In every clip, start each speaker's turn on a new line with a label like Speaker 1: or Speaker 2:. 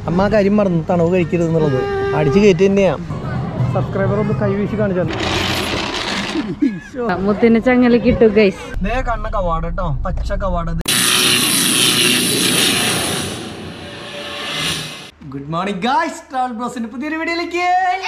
Speaker 1: അമ്മ ആ കാര്യം മറന്നു തണവ് കഴിക്കരുത് എന്നുള്ളത് അടിച്ച് കയറ്റി തന്നെയാ സബ്സ്ക്രൈബർ ഒന്ന് കൈവീശി കാണിച്ചാൽ
Speaker 2: മുത്തിന് ചങ്ങലക്ക് ഇട്ടു ഗൈസ്
Speaker 1: ദേ കണ്ണ കവാട കേട്ടോ പച്ച കവാട ഗുഡ് മോർണിംഗ് ഗായ്സ് ട്രാവൽ ബ്രോസിന്റെ പുതിയൊരു വീഡിയോയിലേക്ക്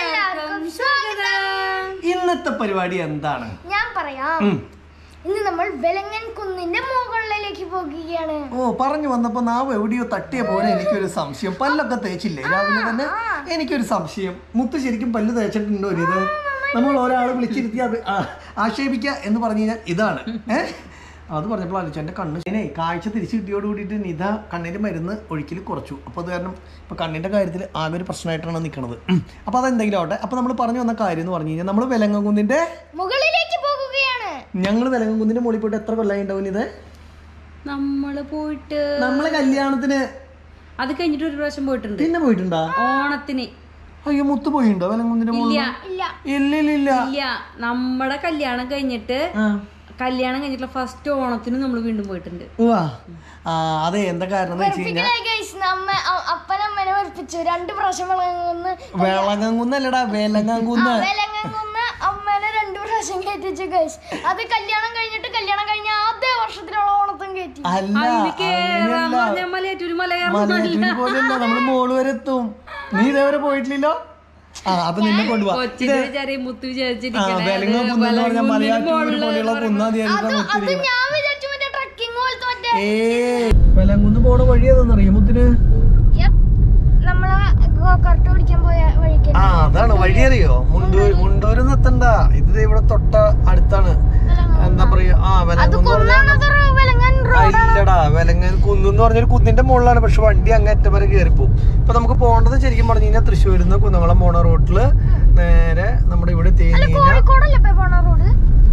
Speaker 1: ഇന്നത്തെ പരിപാടി എന്താണ്
Speaker 3: ഞാൻ പറയാം
Speaker 1: ഉം.
Speaker 3: ഇന്ന് നമ്മൾ വെലങ്ങൻ കുന്നിന്റെ മുകളിലേക്ക് പോകുകയാണ്
Speaker 1: ഓ പറഞ്ഞു വന്നപ്പോ നാവ് എവിടെയോ തട്ടിയ പോലെ എനിക്കൊരു സംശയം പല്ലൊക്കെ തേച്ചില്ലേ രാവിലെ തന്നെ എനിക്കൊരു സംശയം മുത്ത് ശരിക്കും പല്ല് തേച്ചിട്ടുണ്ടോ ഒരു ഇത് നമ്മൾ ഒരാൾ വിളിച്ചിരുത്തി അത് ആ- ആക്ഷേപിക്കുക എന്ന് പറഞ്ഞു കഴിഞ്ഞാൽ ഇതാണ് ഏഹ് അത് പറഞ്ഞപ്പോൾ ആലോചിച്ചു എൻ്റെ കണ്ണ് ഞാനേ കാഴ്ച തിരിച്ചു കിട്ടിയോട് കൂടിയിട്ട് നിത കണ്ണിൻ്റെ മരുന്ന് ഒഴിക്കൽ കുറച്ചു അപ്പോൾ അത് കാരണം ഇപ്പോൾ കണ്ണിൻ്റെ കാര്യത്തിൽ ആകെ ഒരു പ്രശ്നമായിട്ടാണ് നിൽക്കുന്നത് അപ്പോൾ അതെന്തെങ്കിലും ആവട്ടെ അപ്പോൾ നമ്മൾ പറഞ്ഞു വന്ന കാര്യം എന്ന് പറഞ്ഞു കഴിഞ്ഞാൽ നമ്മൾ വിലങ്ങുന്നിൻ്റെ
Speaker 3: മുകളിലേക്ക് പോകുകയാണ്
Speaker 1: ഞങ്ങൾ വിലങ്ങുന്നിൻ്റെ മുകളിൽ പോയിട്ട് എത്ര കൊല്ലമായി ഉണ്ടാവും ഇത്
Speaker 2: നമ്മള് പോയിട്ട്
Speaker 1: നമ്മളെ കല്യാണത്തിന്
Speaker 2: അത് കഴിഞ്ഞിട്ട് ഒരു പ്രാവശ്യം പോയിട്ടുണ്ട്
Speaker 1: പിന്നെ പോയിട്ടുണ്ടാ
Speaker 2: ഓണത്തിന്
Speaker 1: അയ്യോ മുത്ത് പോയിണ്ടോ വിലങ്ങുന്നിന്റെ മുകളിൽ
Speaker 2: ഇല്ല
Speaker 3: ഇല്ല
Speaker 1: ഇല്ല ഇല്ല ഇല്ല
Speaker 2: ഇല്ല നമ്മുടെ കല്യാണം കഴിഞ്ഞിട്ട്
Speaker 1: ആ.
Speaker 2: കല്യാണം കഴിഞ്ഞിട്ടുള്ള ഫസ്റ്റ് ഓണത്തിന് നമ്മൾ വീണ്ടും പോയിട്ടുണ്ട്
Speaker 1: ഉവ്വ. ആ അതെ എന്താ കാരണം എന്ന് വെച്ച് കഴിഞ്ഞാൽ
Speaker 3: ഗൈസ് നമ്മ അ- അപ്പനമ്മനെ വെറുപ്പിച്ചു രണ്ട് പ്രാവശ്യം വിളങ്ങുന്ന്
Speaker 1: വിളങ്ങുന്നല്ലടാ വേലങ്ങുന്ന്
Speaker 3: വിലങ്ങുന്ന് അമ്മനെ രണ്ട് പ്രാവശ്യം കയറ്റിച്ചു ഗൈസ് അത് കല്യാണം കഴിഞ്ഞിട്ട് കല്യാണം കഴിഞ്ഞ ആദ്യ വർഷത്തിലുള്ള ഓണത്തും കയറ്റി
Speaker 1: അല്ല
Speaker 2: കേറാന്ന് പറഞ്ഞാ മലയാറ്റൂര് മലയാളം
Speaker 1: മലയാറ്റൂര് പോലെയല്ല നമ്മള് മോള് വരെ എത്തും നീ ഇതേവരെ പോയിട്ടില്ലല്ലോ ആ അപ്പൊ നിന്നെ കൊണ്ടുപോവാ
Speaker 2: കൊച്ചിന് വിചാരി മുത്ത്
Speaker 1: ആ
Speaker 2: വിചാരിച്ചിരിക്കണേ
Speaker 1: വിലങ്ങ കുന്ന് പറഞ്ഞാൽ മലയാറ്റൂര് പോലെയുള്ള കുന്നാതിയായിരിക്കും
Speaker 3: അത് ഞാൻ വിചാരിച്ചു മറ്റേ ട്രക്കിംഗ് പോലത്തെ മറ്റേ
Speaker 1: ഏ വിലങ്ങുന്ന് പോണ വഴി ഏതെന്നറിയോ മുത്തിന്
Speaker 3: Yep. നമ്മളെ ഗോക്കർട്ട് പിടിക്കാൻ പോയ വഴിക്ക്
Speaker 1: ആ അതാണ് വഴി അറിയോ മുണ്ടൂർ മുണ്ടൂര് എത്തണ്ട ഇത് ദേ ഇവിടെ തൊട്ട അടുത്താണ് എന്താ പറയാ ആ വിലങ്ങുന്ന് പറഞ്ഞാൽ
Speaker 3: അത് വെലങ്ങൻ
Speaker 1: ആ, ഇല്ലടാ വെലങ്ങൻ കുന്ന് എന്ന് പറഞ്ഞൊരു കുന്നിന്റെ മുകളിലാണ് പക്ഷെ വണ്ടി അങ്ങേറ്റം വരെ കയറിപ്പോവും ഇപ്പൊ നമുക്ക് പോകേണ്ടത് ശരിക്കും പറഞ്ഞു കഴിഞ്ഞാൽ തൃശ്ശൂരിൽ നിന്ന് കുന്നംകുളം പോണ റോട്ടില് നേരെ നമ്മുടെ ഇവിടെ എത്തി കഴിഞ്ഞ് കഴിഞ്ഞാൽ
Speaker 3: കോഴിക്കോടല്ലേ ഇപ്പൊ പോണ റോഡ്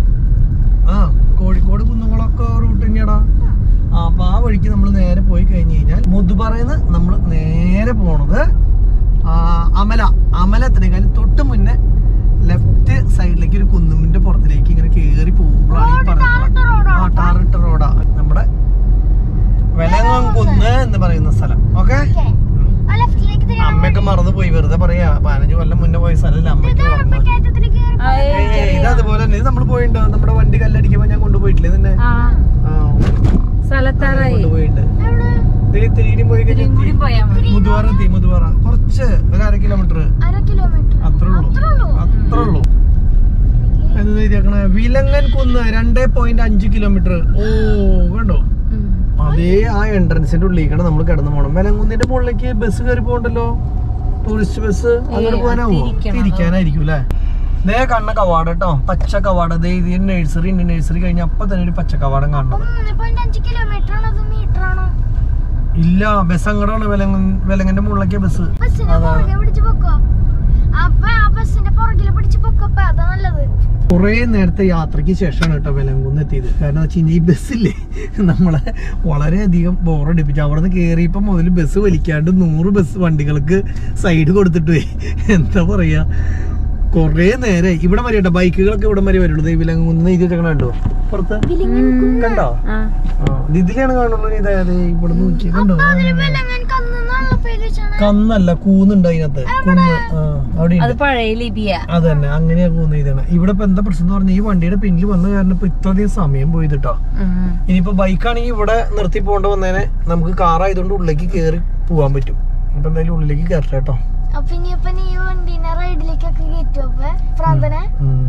Speaker 1: ആ കോഴിക്കോട് കുന്നംകുളമൊക്കെ റൂട്ട് തന്നെയാടാ ആ അപ്പൊ ആ വഴിക്ക് നമ്മൾ നേരെ പോയി കഴിഞ്ഞ് കഴിഞ്ഞാൽ മുതുപറയുന്ന നമ്മൾ നേരെ പോണത് ആ, അമല അമല എത്തണേക്കാളും തൊട്ട് മുന്നേ ലെഫ്റ്റ് സൈഡിലേക്ക് ഒരു കുന്നുമിന്റെ പുറത്തിലേക്ക് ഇങ്ങനെ കേറി പോകുമ്പോഴാണ് ഈ പറഞ്ഞ ആ ടാറിട്ട റോഡാ നമ്മുടെ വെലങ്ങം കുന്ന് എന്ന് പറയുന്ന സ്ഥലം ഓക്കെ
Speaker 3: ആ ലെഫ്റ്റിലേക്ക് തിരി
Speaker 1: അമ്മയൊക്കെ മറന്നു പോയി വെറുതെ പറയാ പതിനഞ്ച് കൊല്ലം മുന്നേ പോയ സ്ഥലമല്ല അമ്മയ്ക്ക് മറന്നു
Speaker 3: കയറ്റത്തിലേക്ക് കയറി
Speaker 1: ഏയ്, ഇത് അതുപോലെ തന്നെ ഇത് നമ്മൾ പോയിണ്ടോ നമ്മുടെ വണ്ടി കല്ലടിക്കുമ്പോ ഞാൻ കൊണ്ടുപോയിട്ടില്ലേ നിന്നെ
Speaker 2: ആ
Speaker 1: ആ
Speaker 2: സ്ഥലത്താറായി
Speaker 1: കൊണ്ടുപോയിട്ടുണ്ട്
Speaker 3: എവിടെ
Speaker 1: ദേ തിരിയും പോയി കഴിഞ്ഞാൽ
Speaker 2: കൂടി പോയാ മതി
Speaker 1: മുതുവാറ എത്തി മുതുവാറ കുറച്ച് ഒരു അര കിലോമീറ്റർ
Speaker 3: അര കിലോമീറ്റർ
Speaker 1: അത്രേ ഉള്ളൂ അത്രേ ഉള്ളൂ എന്ന് എഴുതിയേക്കണേ വിലങ്ങൻ കുന്ന് രണ്ടേ പോയിന്റ് അഞ്ച് കിലോമീറ്റർ ഓ കണ്ടോ അതേ ആ എൻട്രൻസിന്റെ ഉള്ളിലേക്കാണ് നമ്മൾ കിടന്നു പോകണം വിലങ്കുന്നിന്റെ മുകളിലേക്ക് ബസ് കയറി പോകണ്ടല്ലോ ടൂറിസ്റ്റ് ബസ് അങ്ങോട്ട് പോകാനാവോ തിരിക്കാനായിരിക്കും അല്ലേ ദേ കണ്ണ കവാട കേട്ടോ പച്ച കവാട ദേ ഇത് നഴ്സറി ഉണ്ട് നഴ്സറി കഴിഞ്ഞ അപ്പൊ തന്നെ ഒരു പച്ച കവാടം കാണുന്നത്
Speaker 3: മൂന്ന് പോയിന്റ് അഞ്ച് കിലോമീറ്റർ ആണോ അത് മീറ്റർ ആണോ
Speaker 1: ഇല്ല ബസ് അങ്ങോട്ടാണ് വിലങ്ങൻ വിലങ്ങന്റെ മുകളിലേക്ക് ബസ്
Speaker 3: ബസ്സിന്റെ പുറകെ പിടിച്ച് പൊക്കോ അപ്പൊ ആ ബസ്സിന്റെ പുറകില് പിടിച്ച് പൊക്കപ്പ അതാ നല്ലത്
Speaker 1: കുറേ നേരത്തെ യാത്രയ്ക്ക് ശേഷമാണ് കേട്ടോ വിലങ്കുന്ന് എത്തിയത് കാരണം വെച്ച് കഴിഞ്ഞാൽ ഈ ബസ്സില്ലേ നമ്മളെ വളരെയധികം ബോറടിപ്പിച്ചു അവിടെ നിന്ന് കയറിയപ്പോൾ മുതൽ ബസ് വലിക്കാണ്ട് നൂറ് ബസ് വണ്ടികൾക്ക് സൈഡ് കൊടുത്തിട്ട് പോയി എന്താ പറയാ കുറേ നേരെ ഇവിടെ വരെ കേട്ടോ ബൈക്കുകളൊക്കെ ഇവിടെ വരെ വരുള്ളൂ ദേ വിലങ്ങുന്ന് ഇത് കണ്ടോ പുറത്ത് കണ്ടോ
Speaker 2: ആ
Speaker 1: ആ ഇത് ഇതിലാണ് കാണുള്ളൂ ഇതാ അതെ ഇവിടെ നോക്കി കണ്ടോ ആ.
Speaker 3: വെലങ്ങൻ കന്നുള്ള പേര് വെച്ചാണ്
Speaker 1: കന്നല്ല കൂന്നുണ്ട് അതിനകത്ത് കുന്ന് ആ അവിടെ ഉണ്ട്
Speaker 2: അത് പഴയ ലിപിയ
Speaker 1: അത് തന്നെ അങ്ങനെയാ പോകുന്ന ഇതാണ് ഇവിടെ ഇപ്പൊ എന്താ പ്രശ്നം എന്ന് പറഞ്ഞാൽ ഈ വണ്ടിയുടെ പിന്നിൽ വന്ന കാരണം ഇപ്പൊ ഇത്രയധികം സമയം പോയത് കേട്ടോ ഇനിയിപ്പോ ബൈക്കാണെങ്കിൽ ഇവിടെ നിർത്തി പോകേണ്ട വന്നേനെ നമുക്ക് കാർ ആയതുകൊണ്ട് ഉള്ളിലേക്ക് കയറി പോവാൻ പറ്റും അപ്പൊ എന്തായാലും ഉള്ളിലേക്ക് കയറട്ടെ കേട്ടോ
Speaker 3: അപ്പൊ ഇനിയിപ്പൊ നീ വണ്ടീനെ റൈഡിലേക്കൊക്കെ കയറ്റും അപ്പൊ പ്രാന്തനെ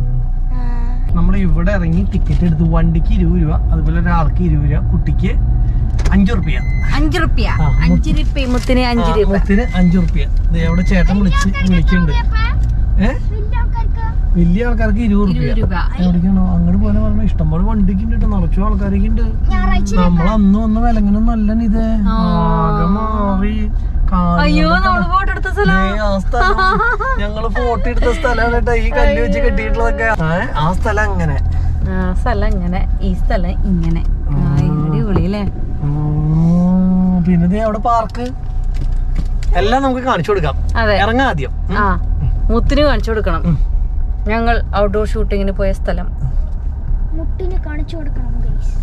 Speaker 1: നമ്മൾ ഇവിടെ ഇറങ്ങി ടിക്കറ്റ് എടുത്തു വണ്ടിക്ക് ഇരുപത് രൂപ അതുപോലെ ഒരാൾക്ക് ഇരുപത് രൂപ കുട്ടിക്ക് അഞ്ചു റുപ്യ
Speaker 2: അഞ്ചു റുപ്യ
Speaker 1: ആ,
Speaker 2: അഞ്ചു റുപ്യ മുത്തിന് അഞ്ചു രൂപ
Speaker 1: മുത്തിന് അഞ്ചു റുപ്യ അവിടെ ചേട്ടൻ വിളിച്ച് വിളിക്കുന്നുണ്ട് ഏഹ്
Speaker 3: വലിയ ആൾക്കാർക്ക്
Speaker 1: വലിയ ആൾക്കാർക്ക് ഇരുപത് റുപ്യ
Speaker 2: ഇരുപത് രൂപ
Speaker 1: എവിടേക്കാണോ അങ്ങോട്ട് പോലെ പറഞ്ഞ ഇഷ്ടംപോലെ വണ്ടിക്ക് ഉണ്ട് കേട്ടോ നിറച്ചു ആൾക്കാരൊക്കെ ഉണ്ട്
Speaker 3: ഞായറാഴ്ച
Speaker 1: നമ്മൾ അന്ന് വന്ന വിലങ്ങനും നല്ല ഇത് ആകെ മാറി കാല്
Speaker 2: അയ്യോ
Speaker 1: കൊണ്ട്
Speaker 2: നമ്മള് ഫോട്ടോ എടുത്ത സ്ഥലം
Speaker 1: ഏ, ആ സ്ഥലം ഞങ്ങള് ഫോട്ടോ എടുത്ത സ്ഥലമാണ് കേട്ടോ ഈ കല്ല് വെച്ച് കെട്ടിയിട്ടുള്ളതൊക്കെ ഏ, ആ സ്ഥലം അങ്ങനെ
Speaker 2: ആ സ്ഥലം ഇങ്ങനെ ഈ സ്ഥലം ഇങ്ങനെ ആ, അടിപൊളി അല്ലേ
Speaker 1: ഉം, പിന്നെ ദേ അവിടെ പാർക്ക് എല്ലാം നമുക്ക് കാണിച്ചു കൊടുക്കാം
Speaker 2: അതെ
Speaker 1: ഇറങ്ങാം ആദ്യം ഉം.
Speaker 2: ആ മുത്തിന് കാണിച്ചു കൊടുക്കണം ഞങ്ങൾ ഔട്ട്ഡോർ ഷൂട്ടിങ്ങിന് പോയ സ്ഥലം
Speaker 3: മുട്ടിന് കാണിച്ചു കൊടുക്കണം ഗൈസ്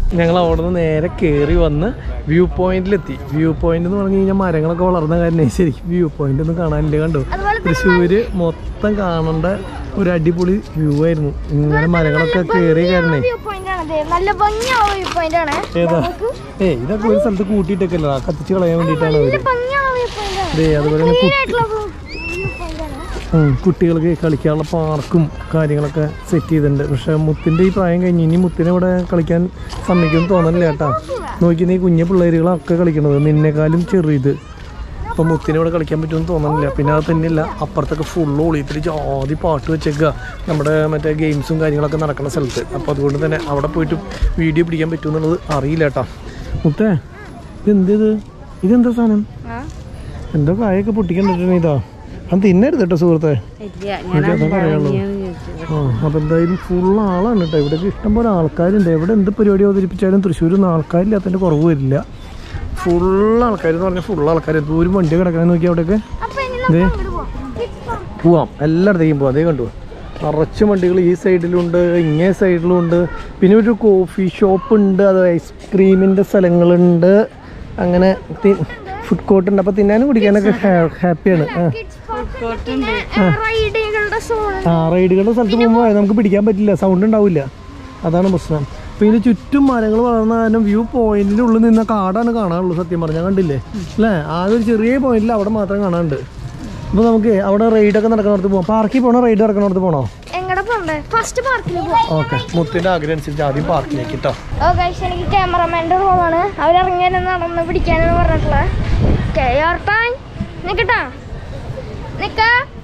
Speaker 1: ഞങ്ങൾ അവിടെ നിന്ന് നേരെ കയറി വന്ന് വ്യൂ പോയിന്റിലെത്തി വ്യൂ പോയിന്റ് എന്ന് പറഞ്ഞു കഴിഞ്ഞാൽ മരങ്ങളൊക്കെ വളർന്ന കാരണം ശരിക്കും വ്യൂ പോയിന്റ് ഒന്നും കാണാനില്ല കണ്ടു
Speaker 3: അതുപോലെ
Speaker 1: തൃശ്ശൂര് മൊത്തം കാണേണ്ട ഒരു അടിപൊളി വ്യൂ ആയിരുന്നു ഇങ്ങനെ മരങ്ങളൊക്കെ കയറി കയറണേ
Speaker 3: വ്യൂ പോയിന്റ് ആണ് ദേ. നല്ല ഭംഗിയുള്ള വ്യൂ പോയിന്റ് ആണ്
Speaker 1: ഏതാ ഏ ഇതൊക്കെ ഒരു സ്ഥലത്ത് കൂട്ടിയിട്ടൊക്കെ കത്തിച്ച് കളയാൻ വേണ്ടിയിട്ടാണ് അവര്
Speaker 3: ഭംഗിയുള്ള വ്യൂ പോയിന്റ് ആണ്
Speaker 1: ദേ അതുപോലെ തന്നെ
Speaker 3: ക്ലീൻ
Speaker 1: കു-
Speaker 3: ആയിട്ടുള്ള വ്യൂ പോയിന്റ് ആണ്
Speaker 1: ഉം, കുട്ടികൾക്ക് കളിക്കാനുള്ള പാർക്കും കാര്യങ്ങളൊക്കെ സെറ്റ് ചെയ്തിട്ടുണ്ട് പക്ഷെ മുത്തിന്റെ ഈ പ്രായം കഴിഞ്ഞ് ഇനി മുത്തിനെ ഇവിടെ കളിക്കാൻ സമ്മതിക്കുമെന്ന് തോന്നണില്ല കേട്ടാ നോക്കി നീ കുഞ്ഞു പിള്ളേരുകളൊക്കെ കളിക്കണത് നിന്നെക്കാളും ചെറിയത് അപ്പൊ മുത്തിനെ ഇവിടെ കളിക്കാൻ പറ്റുമെന്ന് തോന്നണില്ല പിന്നെ അത് തന്നെയല്ല അപ്പുറത്തൊക്കെ ഫുള്ള് ഒളിയത്തിൽ ജാതി പാട്ട് വെച്ചേക്കുക നമ്മുടെ മറ്റേ ഗെയിംസും കാര്യങ്ങളൊക്കെ നടക്കുന്ന സ്ഥലത്ത് അപ്പോൾ അതുകൊണ്ട് തന്നെ അവിടെ പോയിട്ട് വീഡിയോ പിടിക്കാൻ പറ്റുമെന്നുള്ളത് അറിയില്ല കേട്ടാ മുത്തേ ഇതെന്ത് ഇത് ഇതെന്താ സാധനം എന്തോ കായൊക്കെ പൊട്ടിക്കണ്ടിട്ടാണ് ഇതാ അത് തിന്നരുത് കേട്ടോ സുഹൃത്തെ
Speaker 2: ഇല്ല
Speaker 1: എനിക്ക് അതൊക്കെ അറിയാമല്ലോ ആ അപ്പം എന്തായാലും ഫുൾ ആളാണ് കേട്ടോ ഇവിടേക്ക് ഇഷ്ടംപോലെ ആൾക്കാരുണ്ട് എവിടെ എന്ത് പരിപാടി അവതരിപ്പിച്ചാലും തൃശ്ശൂരൊന്നും ആൾക്കാരില്ലാത്തതിൻ്റെ കുറവ് വരില്ല ഫുൾ ആൾക്കാർ എന്ന് പറഞ്ഞാൽ ഫുൾ ആൾക്കാർ എന്തോരം വണ്ടി കിടക്കാൻ നോക്കി അവിടെയൊക്കെ
Speaker 3: അപ്പൊ ഇനി
Speaker 1: ദേ.
Speaker 3: നമുക്ക് അങ്ങോട്ട് പോവാം ഇപ്പം
Speaker 1: പോവാം എല്ലായിടത്തേക്കും പോവാം അതേ കണ്ടു നിറച്ച് വണ്ടികൾ ഈ സൈഡിലുണ്ട് ഇങ്ങേ സൈഡിലുണ്ട് പിന്നെ ഒരു കോഫി ഷോപ്പ് ഉണ്ട് അത് ഐസ്ക്രീമിൻ്റെ സ്ഥലങ്ങളുണ്ട് അങ്ങനെ ഫുഡ് കോർട്ട് ഉണ്ട് അപ്പോൾ തിന്നാനും കുടിക്കാനൊക്കെ ഹാപ്പിയാണ് ആ
Speaker 3: കിഡ്സ് പാർക്ക് പിന്നെ റൈഡുകളുടെ സോൺ
Speaker 1: ആ റൈഡുകളുടെ സ്ഥലത്ത് പോകുമ്പോൾ നമുക്ക് പിടിക്കാൻ പറ്റില്ല സൗണ്ട് ഉണ്ടാവില്ല അതാണ് പ്രശ്നം അപ്പോൾ ഇതിന് ചുറ്റും മരങ്ങൾ വളർന്ന കാരണം വ്യൂ പോയിന്റിൻ്റെ ഉള്ളിൽ നിന്ന കാടാണ് കാണാനുള്ളൂ സത്യം പറഞ്ഞാൽ കണ്ടില്ലേ അല്ലേ ആ ഒരു ചെറിയ പോയിന്റിൽ അവിടെ മാത്രം കാണാനുണ്ട് അപ്പോൾ നമുക്ക് അവിടെ റൈഡൊക്കെ നടക്കുന്നിടത്ത് പോകാം പാർക്കിൽ പോകണോ റൈഡ് നടക്കുന്നിടത്ത് പോകണോ
Speaker 3: എങ്ങടെ പോണ്ടേ ഫസ്റ്റ് പാർക്കിൽ പോവാം
Speaker 1: ഓക്കെ മുത്തിൻ്റെ ആഗ്രഹം അനുസരിച്ച് ആദ്യം പാർക്കിലേക്ക് കേട്ടോ
Speaker 3: ഓ ഗൈസ് എനിക്ക് ക്യാമറമാൻ്റെ റോളാണ് അവരിറങ്ങി നടന്ന് പിടിക്കാനെന്ന് പറഞ്ഞിട്ടുള്ള കേട്ടാൻ നിക്കട്ടാ നിക്ക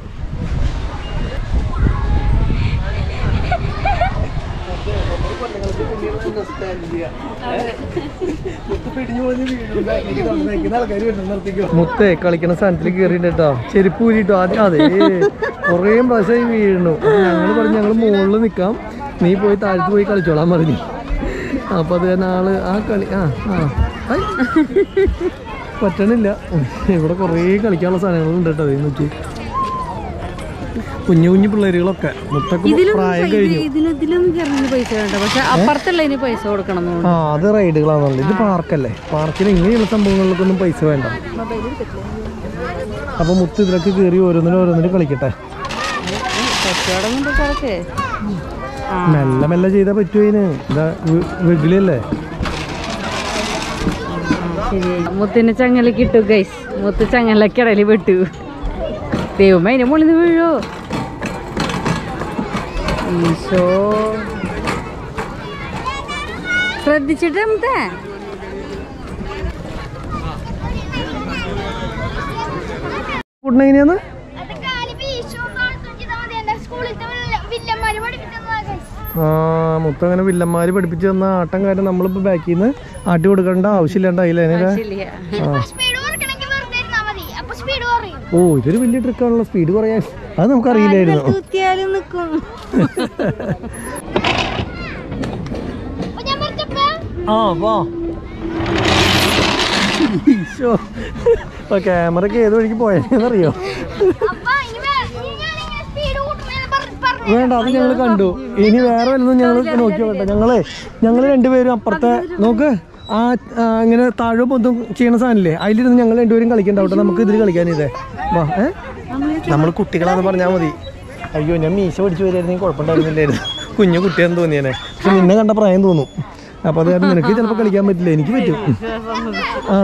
Speaker 1: മുത്തേ കളിക്കുന്ന സ്ഥലത്തിൽ കയറിയിട്ട് കേട്ടോ ചെരുപ്പ് ഊരിട്ടോ ആദ്യം അതെ കുറേ പ്രാവശ്യമായി വീഴുന്നു അപ്പൊ ഞങ്ങൾ പറഞ്ഞു ഞങ്ങൾ മുകളിൽ നിൽക്കാം നീ പോയി താഴത്ത് പോയി കളിച്ചോളാൻ പറഞ്ഞു അപ്പൊ അത് തന്നെ ആള് ആ കളി ആ ആ ഐ. പറ്റണില്ല ഇവിടെ കുറേ കളിക്കാനുള്ള സാധനങ്ങളുണ്ട് കേട്ടോ അതേ നോക്കി കുഞ്ഞു കുഞ്ഞു പിള്ളേരുകളൊക്കെ മുത്തൊക്കെ പ്രായം കഴിഞ്ഞു
Speaker 2: ഇതിന് ഇതിലൊന്നും കയറുന്നതിന് പൈസ വേണ്ട പക്ഷെ അപ്പുറത്തുള്ളതിന് പൈസ കൊടുക്കണം എന്ന് തോന്നുന്നു.
Speaker 1: ആ അത് റൈഡുകളാണല്ലോ ഇത് പാർക്കല്ലേ പാർക്കിൽ ഇങ്ങനെയുള്ള സംഭവങ്ങൾക്കൊന്നും പൈസ വേണ്ട അപ്പൊ മുത്ത് ഇതിലൊക്കെ കയറി ഓരോന്നിനും ഓരോന്നിനും കളിക്കട്ടെ
Speaker 2: കച്ചവടം കൊണ്ട് കിടക്ക് ആ
Speaker 1: മെല്ലെ മെല്ലെ ചെയ്താൽ പറ്റുമോ ഇതിന് ഇതാ വെഗിലല്ലേ
Speaker 2: ശരി മുത്തിന് ചങ്ങലക്ക് ഇട്ടു ഗൈസ് മുത്ത് ചങ്ങലക്കിടയിൽ വിട്ടു ദൈവമേ അതിന്റെ മുകളിൽ നിന്ന് വീഴോ ഈശോ ശ്രദ്ധിച്ചിട്ട് മുത്തേ
Speaker 1: ഫുഡ് എങ്ങനെയാന്ന്
Speaker 3: അത് കാലി വീശുകൊണ്ട് ആൾക്കാർ ചെയ്താൽ മതി എൻ്റെ സ്കൂളിലത്തെ വില്ലന്മാര് പഠിപ്പിച്ചതാ ഗൈസ്
Speaker 1: ആ മുത്ത് അങ്ങനെ വില്ലന്മാര് പഠിപ്പിച്ചു തന്ന ആട്ടം കാര്യം നമ്മളിപ്പോ ബാക്കിൽ നിന്ന് ആട്ടി കൊടുക്കേണ്ട ആവശ്യമില്ലാണ്ടായില്ലേ അതിനെ
Speaker 2: ശരിയാ
Speaker 3: സ്പീഡ് കുറയ്ക്കണമെങ്കിൽ വെറുതെ ഇരുന്നാ മതി അപ്പൊ സ്പീഡ് കുറയും
Speaker 1: ഓ ഇതൊരു വലിയ ട്രിക്കാണല്ലോ സ്പീഡ് കുറയാൻ അത് നമുക്കറിയില്ലായിരുന്നു
Speaker 2: കുത്തിയാലും നിക്കും
Speaker 3: അപ്പൊ ഞാൻ പറഞ്ഞപ്പോ
Speaker 1: ആ വാ ഈശോ ഇപ്പൊ ക്യാമറക്ക് ഏത് വഴിക്ക് പോയെന്നറിയോ
Speaker 3: അപ്പൊ ഇനി വേ- ഇനി ഞാനിങ്ങനെ സ്പീഡ് കൂട്ടണമെന്ന് പറഞ്ഞ് പറഞ്ഞു
Speaker 1: വേണ്ട അത് ഞങ്ങൾ കണ്ടു ഇനി വേറെ വല്ലതും ഞങ്ങൾ നോക്കി വേണ്ട ഞങ്ങളെ ഞങ്ങൾ രണ്ടുപേരും അപ്പുറത്തെ നോക്ക് ആ ആ, ഇങ്ങനെ താഴെ പൊന്തും ചെയ്യണ സാധനല്ലേ അതിലിരുന്ന് ഞങ്ങൾ രണ്ടുപേരും കളിക്കണ്ടാവട്ടെ നമുക്ക് ഇതിൽ കളിക്കാനിതേ വാ ഏ നമ്മൾ കുട്ടികളാന്ന് പറഞ്ഞാൽ മതി അയ്യോ ഞാൻ മീശ പഠിച്ചു വരുമായിരുന്നെങ്കിൽ കുഴപ്പമുണ്ടായിരുന്നില്ലായിരുന്നു കുഞ്ഞു കുട്ടിയാന്ന് തോന്നിയേനെ പക്ഷെ നിന്നെ കണ്ട പ്രായം തോന്നും അപ്പൊ അത് കാരണം നിനക്ക് ചിലപ്പോൾ കളിക്കാൻ പറ്റില്ല എനിക്ക് പറ്റും ആ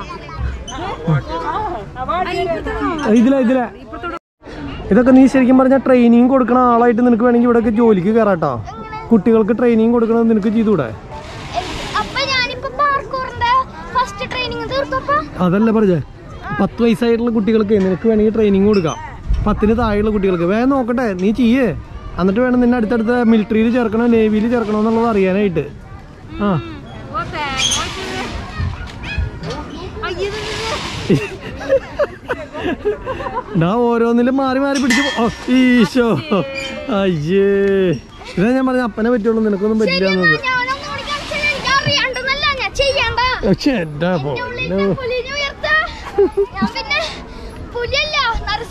Speaker 1: ഇതിലാ ഇതിലാ ഇതൊക്കെ നീ ശരിക്കും പറഞ്ഞാൽ ട്രെയിനിങ് കൊടുക്കണ ആളായിട്ട് നിനക്ക് വേണമെങ്കിൽ ഇവിടെയൊക്കെ ജോലിക്ക് കയറാട്ടോ കുട്ടികൾക്ക് ട്രെയിനിങ് കൊടുക്കണത് നിനക്ക് ചെയ്തുകൂടെ
Speaker 3: അപ്പൊ ഞാനിപ്പോ പാർക്കൂറിന്റെ ഫസ്റ്റ് ട്രെയിനിങ് തീർത്തപ്പോ
Speaker 1: അതല്ല പറഞ്ഞേ പത്ത് വയസ്സായിട്ടുള്ള കുട്ടികൾക്ക് നിനക്ക് വേണമെങ്കിൽ ട്രെയിനിങ് കൊടുക്കാം പത്തിന് താഴെയുള്ള കുട്ടികൾക്ക് വേഗം നോക്കട്ടെ നീ ചെയ്യേ എന്നിട്ട് വേണം നിന്നെ അടുത്തടുത്ത മിലിറ്ററിയിൽ ചേർക്കണോ നേവിയിൽ ചേർക്കണോ എന്നുള്ളത് അറിയാനായിട്ട് ആ ഡാ ഓരോന്നിലും മാറി മാറി പിടിച്ച് പോ- ഓ, ഈശോ അയ്യേ ഇതാ ഞാൻ പറഞ്ഞ അപ്പനെ പറ്റുള്ളൂ നിനക്കൊന്നും പറ്റില്ല എന്നത്
Speaker 3: ഞാനൊന്നും കൂടി കാണിച്ചാൽ എനിക്ക് അറിയാണ്ടെന്നല്ല ഞാൻ ചെയ്യണ്ട
Speaker 1: പക്ഷെ എൻ്റെ പോ
Speaker 3: എന്റെ ഉള്ളിൽ പുലിനെ ഉയർത്താ ഞാൻ പിന്നെ പുലിയല്ല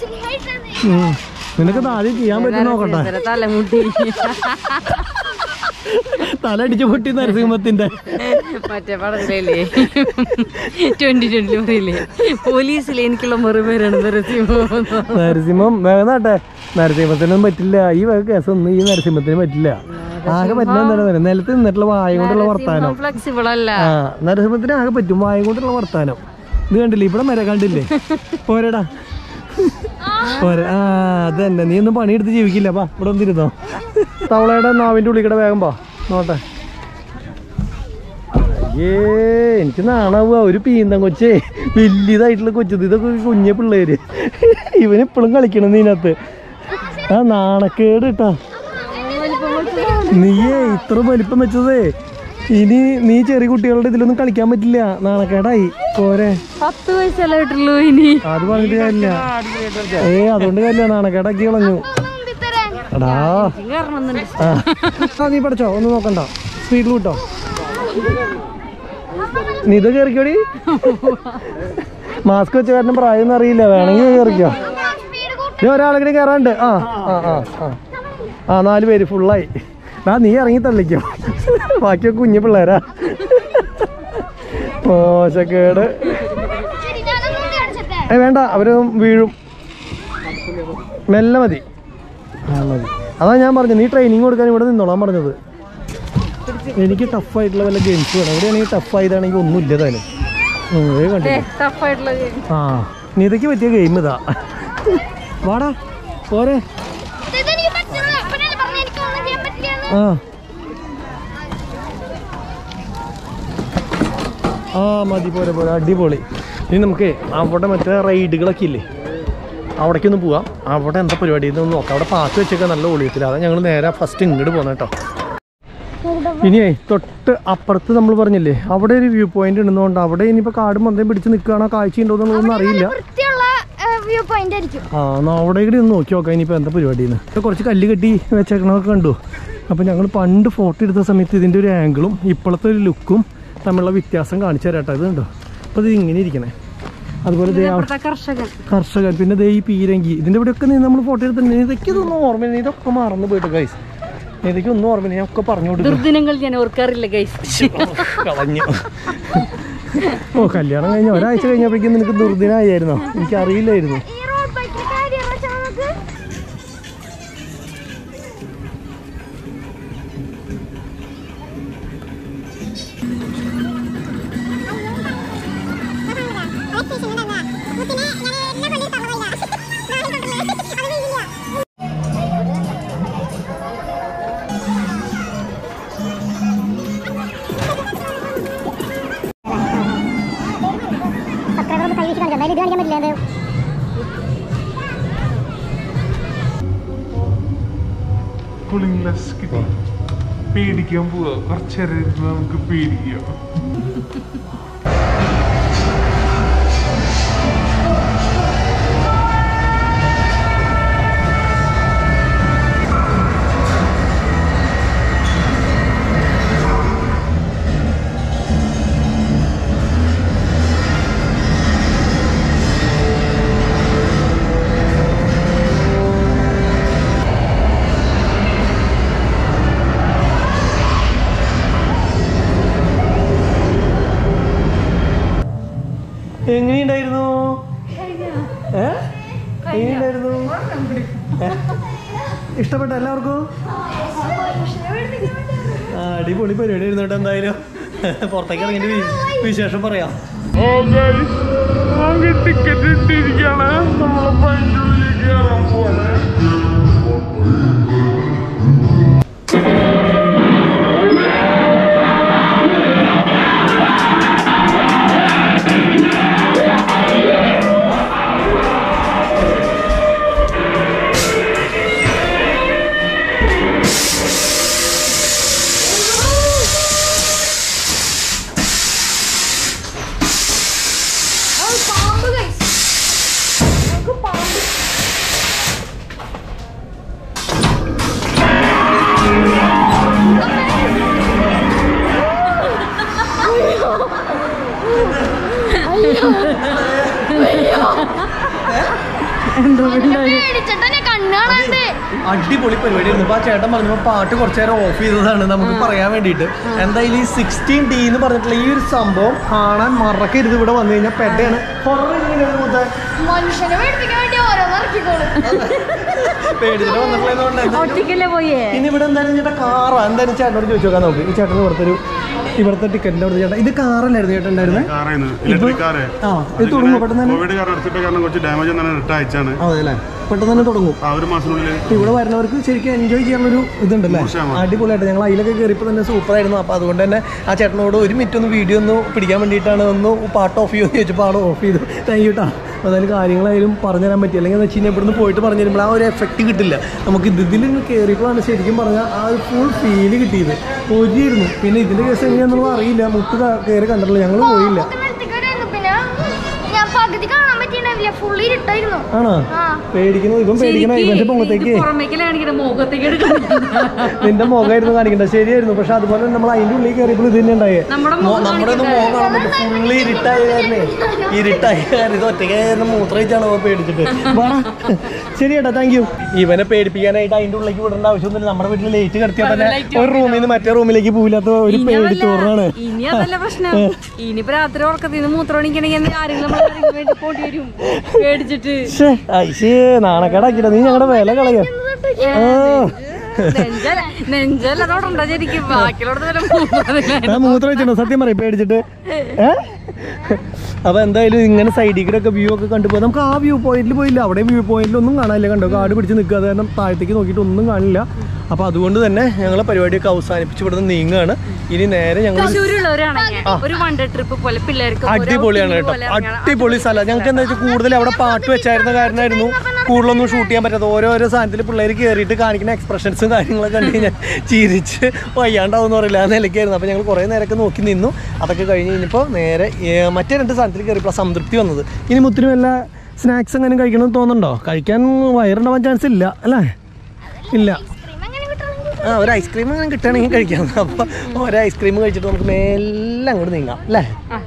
Speaker 3: നരസിംഹായിട്ടാണ്
Speaker 1: ഉം. നിനക്ക് താഴെ ചെയ്യാൻ പറ്റും നോക്കട്ടെ
Speaker 2: തലമുട്ടി
Speaker 1: തല അടിച്ചു പൊട്ടി നരസിംഹത്തിന്റെ
Speaker 2: മറ്റേ പടത്തിലേ ട്വന്റി ട്വന്റി പറയില്ലേ പോലീസിലെ എനിക്കുള്ള മറുപേരാണ് നരസിംഹം
Speaker 1: നരസിംഹം വേഗം നാട്ടെ നരസിംഹത്തിനൊന്നും പറ്റില്ല ഈ വക കേസൊന്നും ഈ നരസിംഹത്തിന് പറ്റില്ല ആകെ പറ്റുന്ന എന്താ പറയുക നിലത്ത് നിന്നിട്ടുള്ള വായ കൊണ്ടുള്ള വർത്താനം
Speaker 2: ഫ്ലെക്സിബിൾ അല്ല
Speaker 1: ആ നരസിംഹത്തിന് ആകെ പറ്റും വായ കൊണ്ടുള്ള വർത്താനം ഇത് കണ്ടില്ലേ ഇവിടെ മര കണ്ടില്ലേ പോരടാ പോരെ ആ അത് തന്നെ നീ ഒന്നും പണിയെടുത്ത് ജീവിക്കില്ല പാ ഇവിടെ ഒന്നിരുന്നോ തവളയുടെ നാവിൻ്റെ ഉള്ളിൽ കൂടെ വേഗം പാ നോട്ടെ ഏ എനിക്ക് നാണാവുക ഒരു പീന്തം കൊച്ചേ വലിയതായിട്ടുള്ള കൊച്ചത് ഇതൊക്കെ കുഞ്ഞ പിള്ളേര് ഇവനിപ്പോഴും കളിക്കണം ഇതിനകത്ത് ആ നാണക്കേട് കേട്ടാ നീയേ ഇത്ര വലിപ്പം വെച്ചതേ ഇനി നീ ചെറിയ കുട്ടികളുടെ ഇതിലൊന്നും കളിക്കാൻ പറ്റില്ല നാണക്കേടായി പോരെ
Speaker 2: പത്ത് വയസ്സല്ലേ വിട്ടുള്ളൂ ഇനി
Speaker 1: അത് പറഞ്ഞിട്ട് കാര്യമില്ല ഏ അതുകൊണ്ട് കാര്യമില്ല നാണക്കേടാക്കി കളഞ്ഞു എടാ
Speaker 2: കാരണമെന്നുണ്ട്
Speaker 1: ആ ആ, നീ പഠിച്ചോ ഒന്നും നോക്കണ്ട സ്പീഡിൽ വിട്ടോ നീ ഇത് കയറിക്കോടി മാസ്ക് വെച്ച കാരണം പ്രായം അറിയില്ല വേണമെങ്കിൽ കയറിക്കോ നീ ഒരാളെങ്കിലും കയറാണ്ട് ആ ആ ആ ആ ആ നാല് പേര് ഫുള്ളായി ആ നീ ഇറങ്ങി തള്ളിക്കോ ബാക്കിയൊക്കെ കുഞ്ഞു പിള്ളേരാ മോശക്കേട്
Speaker 3: ശരി ഞാനൊന്നും കാണിച്ചട്ടെ
Speaker 1: ഏ വേണ്ട അവര് വീഴും മെല്ലെ മതി ആ മതി അതാ ഞാൻ പറഞ്ഞു നീ ട്രെയിനിങ് കൊടുക്കാൻ ഇവിടെ നിന്നോളാൻ പറഞ്ഞത് എനിക്ക് ടഫായിട്ടുള്ള വല്ല ഗെയിംസ് വേണം ഇവിടെയാണെങ്കിൽ ടഫായതാണെങ്കിൽ ഒന്നുമില്ല താനും കണ്ടില്ല
Speaker 2: ടഫായിട്ടുള്ള
Speaker 1: ആ നിതയ്ക്ക് പറ്റിയ ഗെയിം ഇതാ വാടാ പോരെ
Speaker 3: ഇതെനിക്ക് പറ്റില്ല അപ്പനല്ലേ പറഞ്ഞു എനിക്ക് ഒന്നും ചെയ്യാൻ പറ്റില്ല
Speaker 1: ആ ആ മതി പോരെ പോരെ അടിപൊളി ഇനി നമുക്ക് അവിടെ മറ്റേ റൈഡുകളൊക്കെ ഇല്ലേ അവിടേക്കൊന്ന് പോവാം അവിടെ എന്താ പരിപാടി ഇതൊന്ന് നോക്കാം അവിടെ പാത്ത് വെച്ചൊക്കെ നല്ല ഒളിയത്തില്ല അതാ ഞങ്ങൾ നേരെ ഫസ്റ്റ് ഇങ്ങോട്ട് പോകുന്നത് കേട്ടോ ഇനിയേ തൊട്ട് അപ്പുറത്ത് നമ്മൾ പറഞ്ഞില്ലേ അവിടെ ഒരു വ്യൂ പോയിന്റ് ഉണ്ടെന്നുകൊണ്ട് അവിടെ ഇനിയിപ്പോൾ കാട് മൊത്തം പിടിച്ച് നിൽക്കുകയാണോ കാഴ്ച ഉണ്ടോ എന്നുള്ളതൊന്നും അറിയില്ല
Speaker 3: വൃത്തിയുള്ള വ്യൂ പോയിന്റ് ആയിരിക്കും
Speaker 1: ആ എന്നാ അവിടെ കൂടി ഒന്ന് നോക്കി നോക്കാം ഇനിയിപ്പോൾ എന്താ പരിപാടിന്ന് ഇപ്പൊ കുറച്ച് കല്ല് കെട്ടി വെച്ചേക്കണതൊക്കെ കണ്ടു അപ്പോൾ ഞങ്ങൾ പണ്ട് ഫോട്ടോ എടുത്ത സമയത്ത് ഇതിൻ്റെ ഒരു ആംഗിളും ഇപ്പോഴത്തെ ഒരു ലുക്കും തമ്മിലുള്ള വ്യത്യാസം കാണിച്ചു തരാം കേട്ടോ ഇത് കണ്ടോ അപ്പോൾ ഇത് ഇങ്ങനെ ഇരിക്കണേ അതുപോലെ ദേ അവിടെ
Speaker 2: കർഷകൻ
Speaker 1: കർഷകൻ പിന്നെ ദേ ഈ പീരങ്കി ഇതിൻ്റെ ഇവിടെയൊക്കെ നീ നമ്മൾ ഫോട്ടോ എടുത്തിട്ടുണ്ട് ഇതൊക്കെ ഇതൊന്നും ഓർമ്മയില്ല ഇതൊക്കെ മറന്നു പോയിട്ട് ഗൈസ് ഇതൊക്കെ ഒന്നും ഓർമ്മയില്ല ഞാൻ ഒക്കെ പറഞ്ഞു കൊടുക്കും
Speaker 2: ദുർദിനങ്ങൾ ഞാൻ ഓർക്കാറില്ല ഗൈസ്
Speaker 1: കളഞ്ഞു ഓ കല്യാണം കഴിഞ്ഞ ഒരാഴ്ച കഴിഞ്ഞപ്പോഴേക്കും നിനക്ക് ദുർദിനായിരുന്നു എനിക്ക് അറിയില്ലായിരുന്നു
Speaker 3: ഈ റോഡ് ബൈക്കിന്റെ കാര്യം വെച്ചാൽ നമുക്ക്
Speaker 4: കൂളിംഗ് ഗ്ലാസ് കിട്ടി പേടിക്കാൻ പോവാ കുറച്ചേരം ഇരുന്ന് നമുക്ക് പേടിക്കാം
Speaker 1: എങ്ങനെയുണ്ടായിരുന്നു ഏ? എങ്ങനെയുണ്ടായിരുന്നു ഏ? ഇഷ്ടപ്പെട്ട എല്ലാവർക്കും ആ, അടിപൊളി പരിപാടി ഇരുന്നോട്ട് എന്തായാലും പുറത്തേക്ക് ഇറങ്ങിയിട്ട് വി- വിശേഷം പറയാം
Speaker 4: ടിക്കറ്റ് ഇട്ടിരിക്കാണ് നമ്മളപ്പോ അതിൻ്റെ ഉള്ളിലേക്ക് കയറാൻ പോലെ
Speaker 3: പാമ്പ് കഴിച്ചു നമുക്ക് പാമ്പ്
Speaker 2: എന്തോ
Speaker 3: പേടിച്ചിട്ട് കണ്ണ് കാണാണ്ട്
Speaker 1: അടിപൊളി പരിപാടിയായിരുന്നു അപ്പോൾ ആ ചേട്ടൻ പറഞ്ഞപ്പോൾ പാട്ട് കുറച്ച് നേരം ഓഫ് ചെയ്തതാണ് നമുക്ക് പറയാൻ വേണ്ടിയിട്ട് എന്തായാലും ഈ സിക്സ്റ്റീൻ ഡി എന്ന് പറഞ്ഞിട്ടുള്ള ഈ ഒരു സംഭവം കാണാൻ മറക്കരുത് ഇവിടെ വന്നു കഴിഞ്ഞാൽ പെട്ടയാണ് ഹൊറർ എങ്ങനെയാണ് മുത്തേ
Speaker 3: മനുഷ്യനെ പേടിപ്പിക്കാൻ വേണ്ടി ഓരോന്ന് ഇറക്കിക്കോളും
Speaker 1: പേടിച്ചിട്ട് വന്നിട്ടുള്ളതുകൊണ്ട്
Speaker 2: ഒറ്റയ്ക്കല്ലേ പോയേ
Speaker 1: ഇനി ഇവിടെ എന്തായാലും ചേട്ടാ കാറാ എന്തായാലും ചേട്ടനോട് ചോദിച്ചു നോക്കാൻ നോക്ക് ഈ ചേട്ടന് പുറത്തൊരു ഇവിടുത്തെ ടിക്കറ്റിന്റെ അവിടെ ചേട്ടാ ഇത് കാറല്ലായിരുന്നു ചേട്ടൻ ഉണ്ടായിരുന്നത്
Speaker 5: കാറായിരുന്നു ഇലക്ട്രിക് കാറ്
Speaker 1: ആ ഇത് തുടങ്ങും പെട്ടെന്ന് തന്നെ
Speaker 5: കോവിഡ് കാരണം അടച്ചിട്ട് കാരണം കുറച്ച് ഡാമേജ് എന്നാണ് റിട്ട അയച്ചാണ്
Speaker 1: അതെ അല്ലേ പെട്ടെന്ന് തന്നെ തുടങ്ങും
Speaker 5: ആ ഒരു മാസത്തിനുള്ളിൽ
Speaker 1: ഇപ്പൊ ഇവിടെ വരുന്നവർക്ക് ശരിക്കും എൻജോയ് ചെയ്യാനുള്ളൊരു ഇതുണ്ടല്ലേ
Speaker 5: ഉത്സാഹമാണ്.
Speaker 1: അടിപൊളിയായിട്ട് ഞങ്ങൾ അതിലൊക്കെ കയറിയപ്പോൾ തന്നെ സൂപ്പറായിരുന്നു അപ്പോൾ അതുകൊണ്ട് തന്നെ ആ ചേട്ടനോട് ഒരു മിനിറ്റ് ഒന്ന് വീഡിയോ ഒന്ന് പിടിക്കാൻ വേണ്ടിയിട്ടാണ് ഒന്ന് പാട്ട് ഓഫ് ചെയ്യുമെന്ന് ചോദിച്ചപ്പോൾ ആൾ ഓഫ് ചെയ്തു താങ്ക് യു കേട്ടോ അതായത് കാര്യങ്ങളായാലും പറഞ്ഞു തരാൻ പറ്റി അല്ലെങ്കിൽ എന്ന് വെച്ച് കഴിഞ്ഞാൽ ഇവിടുന്ന് പോയിട്ട് പറഞ്ഞു തരുമ്പോൾ ആ ഒരു എഫക്റ്റ് കിട്ടില്ല നമുക്ക് ഇത് ഇതിൽ കയറിയപ്പോഴാണ് ശരിക്കും പറഞ്ഞാൽ ആ ഒരു ഫുൾ ഫീല് കിട്ടിയത് ഒരിയിരുന്നു പിന്നെ ഇതിൻ്റെ കേസ് എങ്ങനെയാണെന്നുള്ളത് അറിയില്ല മുത്ത് കയറി കണ്ടിട്ടില്ല ഞങ്ങൾ പോയില്ല
Speaker 3: ഒക്കെ നിർത്തിക്കടായിരുന്നു പിന്നെ ഞാൻ പകുതി കാണാൻ പറ്റിയിട്ടുണ്ടാവില്ല ഫുള്ളി ഇരുട്ടായിരുന്നു
Speaker 1: ആണോ
Speaker 3: ആ
Speaker 1: പേടിക്കുന്നു ഇവൻ പേടിക്കണ ഇവന്റെ പൊങ്ങത്തേക്ക്
Speaker 2: പുറമേക്കല്ലേ കാണിക്കണ മുഖത്തേക്ക് എടുക്കണം
Speaker 1: നിന്റെ മുഖമായിരുന്നു കാണിക്കണ്ടത് ശരിയായിരുന്നു പക്ഷെ അതുപോലെ തന്നെ നമ്മൾ അതിന്റെ ഉള്ളിൽ കയറിയപ്പോൾ ഇത് തന്നെ ഉണ്ടായേ
Speaker 2: നമ്മുടെ
Speaker 1: മോ- നമ്മുടെ ഒന്നും മുഖം കാണാൻ പറ്റും ഫുള്ളി ഇരുട്ടായ കാരണേ ഇരുട്ടായ കാരണം ഇത് ഒറ്റയ്ക്ക് മൂത്രയിച്ചാണ് അവൻ പേടിച്ചിട്ട് വാടാ. ശരി ചേട്ടാ താങ്ക് യു ഇവനെ പേടിപ്പിക്കാനായിട്ട് അതിന്റെ ഉള്ളിലേക്ക് വിടേണ്ട ആവശ്യമൊന്നുമില്ല നമ്മുടെ വീട്ടിൽ ലേറ്റ് കിടത്തിയാൽ തന്നെ ഒരു റൂമിൽ നിന്ന് മറ്റേ റൂമിലേക്ക് പോയില്ലാത്ത ഒരു പേടിച്ചോറാണ്
Speaker 2: ഇനി അതല്ല പ്രശ്നം ഇനിയിപ്പോ രാത്രി ഉറക്കത്തിൽ നിന്ന് മൂത്രമണിക്കണെങ്കിൽ ആരെങ്കിലും നമ്മളെ ആരെങ്കിലും വേണ്ടി പോണ്ടി വരും പേടിച്ചിട്ട്
Speaker 1: ഐശേ നാണക്കേടാക്കില്ല നീ ഞങ്ങളുടെ വില കളയാ ആ.
Speaker 2: നെഞ്ചല നെഞ്ചല്ല തൊടണ്ട ശരിക്കും ബാക്കിയുള്ളടത്ത് വരെ
Speaker 1: ഞാൻ മൂത്രം വെച്ചിട്ടുണ്ടോ സത്യം പറയും പേടിച്ചിട്ട് ഏ അപ്പൊ എന്തായാലും ഇങ്ങനെ സൈഡിൽ കൂടെ ഒക്കെ വ്യൂ ഒക്കെ കണ്ടുപോയി നമുക്ക് ആ വ്യൂ പോയിന്റിൽ പോയില്ല അവിടെ വ്യൂ പോയിന്റിൽ ഒന്നും കാണാനില്ല കണ്ടോ കാട് പിടിച്ച് നിൽക്കുക അത് കാരണം താഴത്തേക്ക് നോക്കിയിട്ട് ഒന്നും കാണില്ല അപ്പൊ അതുകൊണ്ട് തന്നെ ഞങ്ങൾ പരിപാടിയൊക്കെ അവസാനിപ്പിച്ച് ഇവിടുന്ന് നീങ്ങുകയാണ് ഇനി നേരെ ഞങ്ങൾ
Speaker 2: തൃശ്ശൂരുള്ളവരാണെങ്കിൽ ഒരു വൺ ഡേ ട്രിപ്പ് പോലെ പിള്ളേർക്ക് ഒരു
Speaker 1: അടിപൊളിയാണ്
Speaker 2: outing
Speaker 1: കേട്ടോ
Speaker 2: പോലെ ഇറങ്ങണം.
Speaker 1: അടിപൊളി സ്ഥലം ഞങ്ങൾക്ക് എന്താ വെച്ചാൽ കൂടുതൽ അവിടെ പാട്ട് വെച്ചായിരുന്ന കാരണമായിരുന്നു കൂടുതലൊന്നും ഷൂട്ട് ചെയ്യാൻ പറ്റാത്ത ഓരോരോ സാധനത്തിൽ പിള്ളേർ കയറിയിട്ട് കാണിക്കുന്ന എക്സ്പ്രഷൻസും കാര്യങ്ങളൊക്കെ കണ്ടു കഴിഞ്ഞാൽ ചിരിച്ച് വയ്യാണ്ടാവും പറയില്ല ആ നിലയ്ക്കായിരുന്നു അപ്പോൾ ഞങ്ങൾ കുറേ നേരമൊക്കെ നോക്കി നിന്നു അതൊക്കെ കഴിഞ്ഞ് കഴിഞ്ഞപ്പോൾ നേരെ ഏ, മറ്റേ രണ്ട് സാധനത്തിൽ കയറിയപ്പോൾ സംതൃപ്തി വന്നത് ഇനി മുത്തിനും വല്ല സ്നാക്സ് എങ്ങനെ കഴിക്കണമെന്ന് തോന്നുന്നുണ്ടോ കഴിക്കാൻ വയറുണ്ടാവാൻ ചാൻസ് ഇല്ല അല്ലേ ഇല്ല
Speaker 3: ഐസ്ക്രീം എങ്ങനെ കിട്ടണമെങ്കിൽ
Speaker 1: ആ ഒരു ഐസ്ക്രീം അങ്ങനെ കിട്ടുകയാണെങ്കിൽ കഴിക്കാം അപ്പോൾ ഒരു ഐസ്ക്രീം കഴിച്ചിട്ട് നമുക്ക് മെല്ലെ അങ്ങോട്ട് നീങ്ങാം അല്ലേ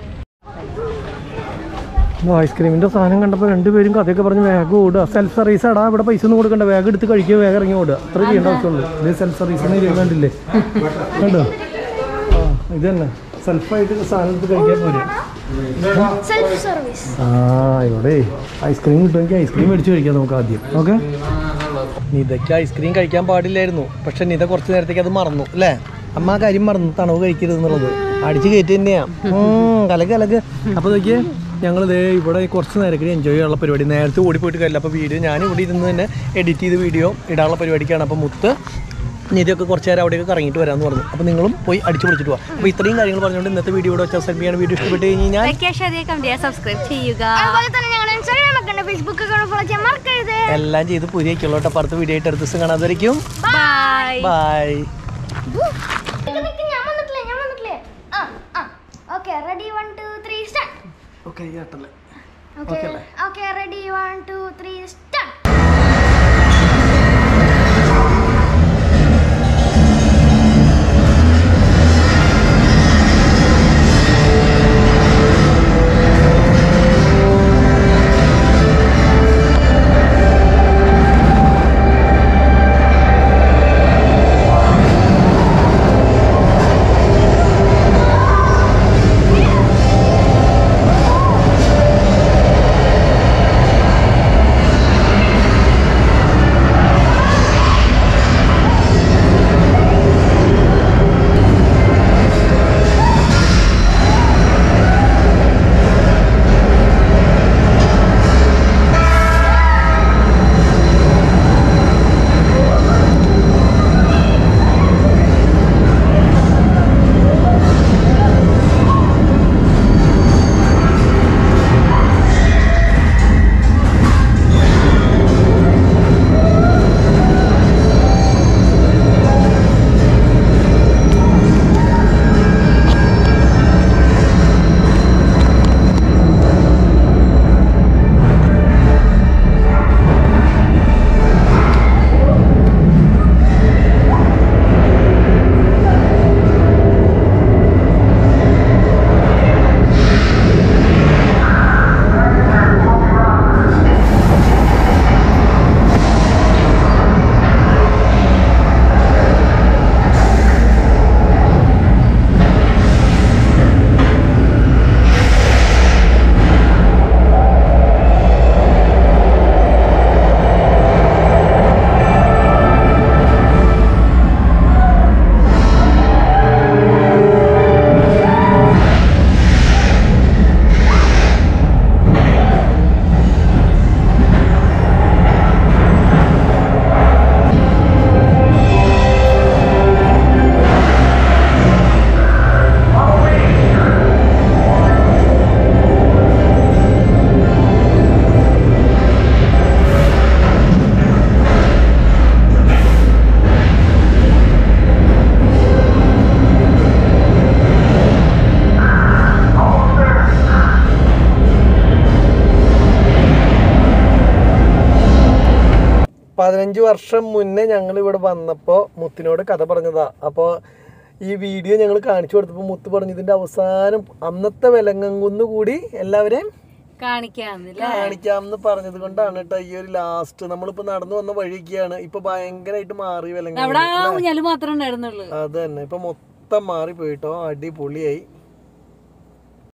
Speaker 1: ഐസ്ക്രീമിന്റെ സാധനം കണ്ടപ്പോൾ രണ്ടുപേരും കഥയൊക്കെ പറഞ്ഞ് വേഗം ഓടുക സെൽഫ് സർവീസ് ആടാ ഇവിടെ പൈസ ഒന്നും കൊടുക്കണ്ട വേഗം എടുത്ത് കഴിക്കുക വേഗം ഇറങ്ങി ഓടുക അത്ര ചെയ്യേണ്ട ആവശ്യമുള്ളൂ ഇത് സെൽഫ് സർവീസ് കണ്ടില്ലേ കണ്ടോ ആ ഇത് തന്നെ സെൽഫായിട്ട് സാധനം എടുത്ത് കഴിക്കാൻ പോരെ
Speaker 3: സെൽഫ് സർവീസ്
Speaker 1: ആ ഇവിടെ ഐസ്ക്രീം കിട്ടുമെങ്കിൽ ഐസ്ക്രീം മേടിച്ച് കഴിക്കാം നമുക്ക് ആദ്യം ഓക്കെ നിതയ്ക്ക് ഐസ്ക്രീം കഴിക്കാൻ പാടില്ലായിരുന്നു പക്ഷെ നിത കുറച്ച് നേരത്തേക്ക് അത് മറന്നു അല്ലേ അമ്മ ആ കാര്യം മറന്നു തണവ് കഴിക്കരുത് എന്നുള്ളത് അടിച്ച് കയറ്റി തന്നെയാ ഉം, കലക്ക് കലക്ക് അപ്പോൾ നോക്കിയേ ഞങ്ങൾ ദേ ഇവിടെ കുറച്ച് നേരത്തിൽ എൻജോയ് ചെയ്യാനുള്ള പരിപാടി നേരത്തെ ഓടിപ്പോയിട്ട് കാര്യമില്ല അപ്പോൾ വീഡിയോ ഞാൻ ഇവിടെ ഇരുന്ന് തന്നെ എഡിറ്റ് ചെയ്ത് വീഡിയോ ഇടാനുള്ള പരിപാടിക്കാണ് അപ്പോൾ മുത്ത് നിധിയൊക്കെ കുറച്ച് നേരം അവിടെയൊക്കെ കറങ്ങിയിട്ട് വരാമെന്ന് പറഞ്ഞു അപ്പോൾ നിങ്ങളും പോയി അടിച്ചു പൊളിച്ചിട്ട് പോവാം അപ്പോൾ ഇത്രയും കാര്യങ്ങൾ പറഞ്ഞുകൊണ്ട് ഇന്നത്തെ വീഡിയോ ഇവിടെ വെച്ചാൽ സെൻഡ് വീഡിയോ ഇഷ്ടപ്പെട്ട് കഴിഞ്ഞ് കഴിഞ്ഞാൽ
Speaker 2: സബ്സ്ക്രൈബ് ചെയ്യുക
Speaker 3: അതുപോലെ തന്നെ ഞങ്ങളുടെ ഇൻസ്റ്റാഗ്രാം ഒക്കെ ഉണ്ട് ഫേസ്ബുക്ക് ഒക്കെ ഫോളോ ചെയ്യാൻ മറക്കരുത്
Speaker 1: എല്ലാം ചെയ്ത് പുതിയേക്കുള്ളൂ കേട്ടോ അടുത്ത വീഡിയോ ആയിട്ട് അടുത്ത ദിവസം കാണാതായിരിക്കും
Speaker 2: ബൈ
Speaker 1: ബൈ
Speaker 3: നിക്ക് നിക്ക്, ഞാൻ വന്നിട്ടില്ലേ ഞാൻ വന്നിട്ടില്ലേ ആ ആ okay ready one two three start
Speaker 1: okay കേട്ടല്ലേ
Speaker 3: okay okay ready one two three start
Speaker 1: ആ പതിനഞ്ച് വർഷം മുന്നേ ഞങ്ങൾ ഇവിടെ വന്നപ്പോൾ മുത്തിനോട് കഥ പറഞ്ഞതാ അപ്പോൾ ഈ വീഡിയോ ഞങ്ങൾ കാണിച്ചു കൊടുത്തപ്പോൾ മുത്ത് പറഞ്ഞു ഇതിന്റെ അവസാനം അന്നത്തെ വിലങ്ങുന്ന് കൂടി എല്ലാവരെയും
Speaker 2: കാണിക്കാന്നില്ല
Speaker 1: കാണിക്കാമെന്ന് പറഞ്ഞത് കൊണ്ടാണ് കേട്ടോ ഈ ഒരു ലാസ്റ്റ് നമ്മളിപ്പോ നടന്നു വന്ന വഴിയൊക്കെയാണ് ഇപ്പൊ ഭയങ്കരമായിട്ട് മാറി വിലങ്ങ
Speaker 2: അവിടെ ആ ഊഞ്ഞാല് മാത്രമേ ഉണ്ടായിരുന്നുള്ളൂ
Speaker 1: അത് തന്നെ ഇപ്പൊ മൊത്തം മാറി പോയിട്ടോ അടിപൊളിയായി